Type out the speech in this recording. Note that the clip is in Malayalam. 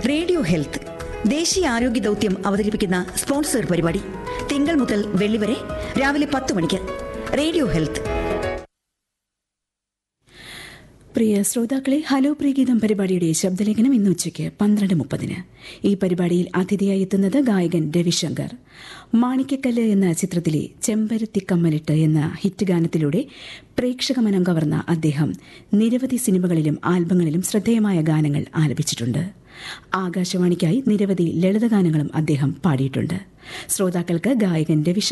റേഡിയോ ഹെൽത്ത് ദേശീയ ആരോഗ്യ ദൗത്യം അവതരിപ്പിക്കുന്ന സ്പോൺസർ പരിപാടി തിങ്കൾ മുതൽ വെള്ളി വരെ രാവിലെ പത്ത് മണിക്ക് റേഡിയോ ഹെൽത്ത് പ്രിയ ശ്രോതാക്കളെ ഹലോ പ്രിയഗീതം പരിപാടിയുടെ ശബ്ദലേഖനം ഇന്ന് ഉച്ചയ്ക്ക് പന്ത്രണ്ട് മുപ്പതിന് ഈ പരിപാടിയിൽ അതിഥിയായി എത്തുന്നത് ഗായകൻ രവിശങ്കർ മാണിക്കക്കല്ല് എന്ന ചിത്രത്തിലെ ചെമ്പരത്തിക്കമ്മലിട്ട് എന്ന ഹിറ്റ് ഗാനത്തിലൂടെ പ്രേക്ഷക മനം കവർന്ന അദ്ദേഹം നിരവധി സിനിമകളിലും ആൽബങ്ങളിലും ശ്രദ്ധേയമായ ഗാനങ്ങൾ ആലപിച്ചിട്ടുണ്ട് ആകാശവാണിക്കായി നിരവധി ലളിതഗാനങ്ങളും അദ്ദേഹം പാടിയിട്ടുണ്ട് ശ്രോതാക്കൾക്ക് ഗായകൻ രവിശങ്കർ